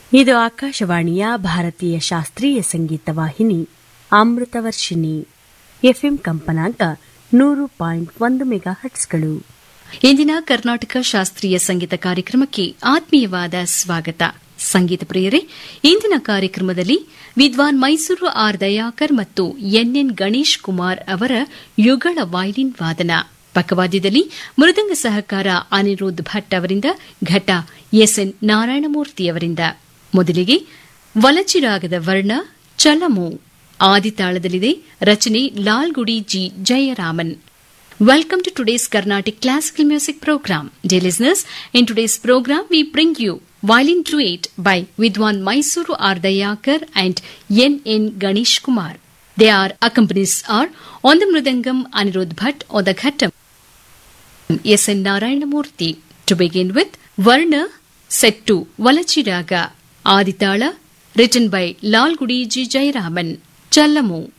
ಇದು ಆಕಾಶವಾಣಿಯ ಭಾರತೀಯ ಶಾಸ್ತ್ರೀಯ ಸಂಗೀತ ವಾಹಿನಿ ಅಮೃತವರ್ಷಿಣಿ ಎಫ್ಎಂ ಕಂಪನಾಂಕ ನೂರು ಪಾಯಿಂಟ್ ಒಂದು ಮೆಗಾ ಹಟ್ಸ್ಗಳು ಇಂದಿನ ಕರ್ನಾಟಕ ಶಾಸ್ತ್ರೀಯ ಸಂಗೀತ ಕಾರ್ಯಕ್ರಮಕ್ಕೆ ಆತ್ಮೀಯವಾದ ಸ್ವಾಗತ ಸಂಗೀತ ಪ್ರಿಯರೇ ಇಂದಿನ ಕಾರ್ಯಕ್ರಮದಲ್ಲಿ ವಿದ್ವಾನ್ ಮೈಸೂರು ಆರ್ ದಯಾಕರ್ ಮತ್ತು ಎನ್ಎನ್ ಗಣೇಶ್ ಕುಮಾರ್ ಅವರ ಯುಗಳ ವೈಲಿನ್ ವಾದನ ಪಕ್ಕವಾದ್ಯದಲ್ಲಿ ಮೃದಂಗ ಸಹಕಾರ ಅನಿರುದ್ಧ್ ಭಟ್ ಅವರಿಂದ ಘಟ ಎಸ್ಎನ್ ನಾರಾಯಣಮೂರ್ತಿಯವರಿಂದ ಮೊದಲಿಗೆ ವಲಚಿರಾಗದ ವರ್ಣ ಚಲಮು ಆದಿತಾಳದಲ್ಲಿದೆ ರಚನೆ Lalgudi G Jayaraman Welcome to today's Carnatic Classical Music Program. Dear listeners, in today's program we bring you Violin Duet by Vidwan Mysuru Ardayakar and N. N. Ganesh Kumar. Their accompanies are on the Mridangam Anirudh Bhatt, on the Ghattam S. N. Narayanamurthy. To begin with, Varna set to Valachiraga Aditala written by Lal Gudi G. Jayaraman. Challamu